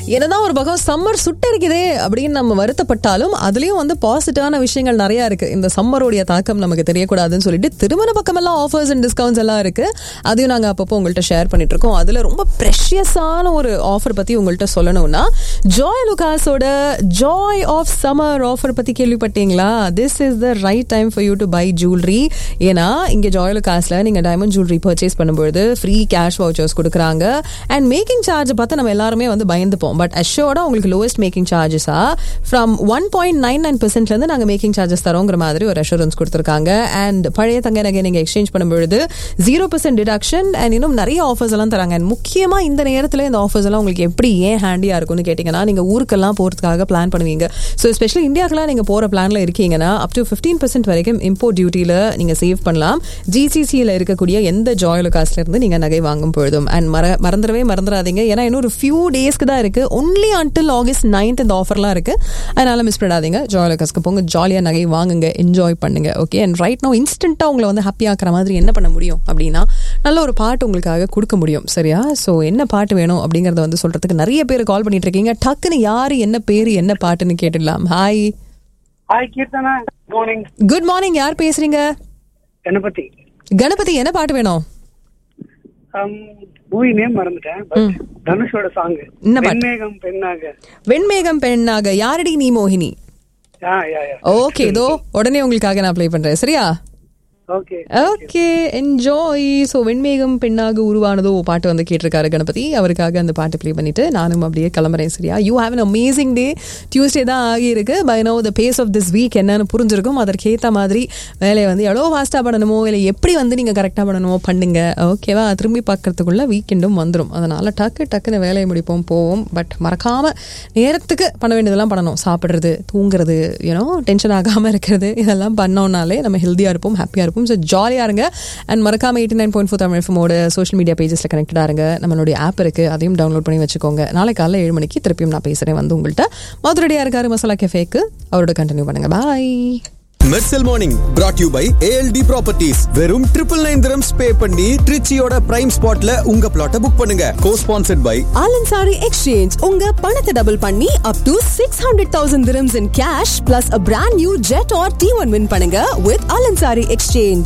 என்னதான் ஒரு பக்கம் சம்மர் சுட்டரிக்குதே அப்படின்னு நம்ம வருத்தப்பட்டாலும் அதுலயும் வந்து பாசிட்டிவான விஷயங்கள் நிறைய இருக்கு இந்த சம்மருடைய தாக்கம் நமக்கு தெரியக்கூடாதுன்னு சொல்லிட்டு திருமண பக்கமெல்லாம் ஆஃபர்ஸ் அண்ட் டிஸ்கவுண்ட்ஸ் எல்லாம் இருக்கு அதையும் நாங்க அப்பப்போ உங்கள்கிட்ட ஷேர் பண்ணிட்டு இருக்கோம் அதுல ரொம்ப ப்ரெஷியஸான ஒரு ஆஃபர் பத்தி உங்கள்கிட்ட சொல்லணும்னா ஜாய் லுகாஸோட ஜாய் ஆஃப் சம்மர் ஆஃபர் பத்தி கேள்விப்பட்டீங்களா this is the right time for you to buy jewellery ஏன்னா இங்க ஜாய் லுகாஸ்ல நீங்க டைமண்ட் ஜுவல்லரி பர்ச்சேஸ் பண்ணும்போது ஃப்ரீ கேஷ் வவுச்சர்ஸ் கொடுக்குறாங்க அண்ட் மேக்கிங் சார்ஜ் பார்த்து நம்ம எல்லாருமே வந்து பயந்துப்போம் பட் அஷோட உங்களுக்கு லோவஸ்ட் மேக்கிங் சார்ஜஸா from one point nine nine பெர்சென்ட்லேருந்து நாங்கள் மேக்கிங் சார்ஜஸ் தரோங்கிற மாதிரி ஒரு அஷூரன்ஸ் கொடுத்துருக்காங்க அண்ட் பழைய தங்க நகை நீங்கள் எக்ஸ்சேஞ்ச் பண்ணும்பொழுது ஜீரோ பர்சன்ட் டிடக்ஷன் அண்ட் இன்னும் நிறைய ஆஃபர்ஸ் எல்லாம் தராங்க அண்ட் முக்கியமாக இந்த நேரத்தில் இந்த ஆஃபர்ஸ் எல்லாம் உங்களுக்கு எப்படி ஏன் ஹேண்டியாக இருக்கும்னு கேட்டிங்கன்னா நீங்கள் ஊருக்கெல்லாம் போகிறதுக்காக பிளான் பண்ணுவீங்க ஸோ ஸ்பெஷலி இந்தியாக்கெல்லாம் நீங்கள் போகிற பிளானில் இருக்கீங்கன்னா அப் டு ஃபிஃப்டீன் பர்சன்ட் வரைக்கும் இம்போர்ட் டியூட்டியில் நீங்கள் சேவ் பண்ணலாம் ஜிசிசியில் இருக்கக்கூடிய எந்த ஜாயில் காஸ்ட்லேருந்து நீங்கள் நகை வாங்கும் பொழுதும் அண்ட் மற மறந்துடவே மறந்துடாதீங்க ஏன்னா இன்னும் ஒரு ஃபியூ டேஸ்க்கு தான் இருக்கு ஒன்லி அன்டில் ஆகஸ்ட் நைன்த் இந்த ஆஃபர்லாம் இருக்கு அதனால மிஸ் பண்ணாதீங்க ஜாலியக்கஸ்க்கு போங்க ஜாலியாக நகை வாங்குங்க என்ஜாய் பண்ணுங்க ஓகே அண்ட் ரைட் நோ இன்ஸ்டன்ட்டாக உங்களை வந்து ஹாப்பி ஆக்குற மாதிரி என்ன பண்ண முடியும் அப்படின்னா நல்ல ஒரு பாட்டு உங்களுக்காக கொடுக்க முடியும் சரியா ஸோ என்ன பாட்டு வேணும் அப்படிங்கறத வந்து சொல்றதுக்கு நிறைய பேர் கால் பண்ணிட்டு இருக்கீங்க டக்குன்னு யாரு என்ன பேரு என்ன பாட்டுன்னு கேட்டுடலாம் hi hi Keerthana good morning good morning யார் பேசுறீங்க கணபதி கணபதி என்ன பாட்டு வேணும் மூவி நேம் மறந்துட்டேன் பட் தனுஷோட சாங் என்ன பாட்டு? பெண்மேகம் பெண்ணாக வெண்மேகம் பெண்ணாக யாரடி நீ மோகினி யா யா யா ஓகே இதோ உடனே உங்களுக்காக நான் ப்ளே பண்றேன் சரியா ஓகே ஓகே என்ஜாய் ஸோ வெண்மேகம் பெண்ணாக உருவானதோ பாட்டு வந்து கேட்டிருக்காரு கணபதி அவருக்காக அந்த பாட்டு ப்ளே பண்ணிட்டு நானும் அப்படியே கிளம்புறேன் சரியா you have an amazing day Tuesday தான் ஆகியிருக்கு by now the pace of this week என்னன்னு புரிஞ்சிருக்கும் அதற்கேற்ற மாதிரி வேலையை வந்து எவ்வளோ ஃபாஸ்ட்டாக பண்ணணுமோ இல்லை எப்படி வந்து நீங்கள் கரெக்டாக பண்ணணுமோ பண்ணுங்க ஓகேவா திரும்பி பார்க்கறதுக்குள்ள வீக்கெண்டும் வந்துடும் அதனால டக்கு டக்குன்னு வேலையை முடிப்போம் போவோம் பட் மறக்காம நேரத்துக்கு பண்ண வேண்டியதெல்லாம் பண்ணணும் சாப்பிட்றது தூங்குறது யூனோ டென்ஷன் ஆகாமல் இருக்கிறது இதெல்லாம் பண்ணோம்னாலே நம்ம ஹெல்த்தியாக இருப்போம் ஹாப்பியாக இருப்போம் ஸோ ஜாலியாக இருங்க அண்ட் மறக்காம eighty nine point four Tamil எஃப்எமோட சோஷியல் மீடியா பேஜஸில் கனெக்டடாக இருங்க நம்மளுடைய ஆப் இருக்குது அதையும் டவுன்லோட் பண்ணி வச்சுக்கோங்க நாளை காலைல ஏழு மணிக்கு திருப்பியும் நான் பேசுகிறேன் வந்து உங்கள்கிட்ட மதுரடியாக இருக்காரு மசாலா கெஃபேக்கு அவரோட கண்டினியூ பண்ணுங்க bye Mersal morning brought you by ALT properties வெறும் ட்ரிபிள் நைன் திரம்ஸ் பே பண்ணி ட்ரிச்சியோட பிரைம் ஸ்பாட்ல உங்க பிளாட்டை புக் பண்ணுங்க cosponsored by Al Ansari exchange உங்க பணத்தை டபுள் பண்ணி up to six hundred thousand dirhams in cash plus a brand new Jetour T one win பண்ணுங்க வித் ஆலன்சாரி எக்ஸ்சேஞ்ச்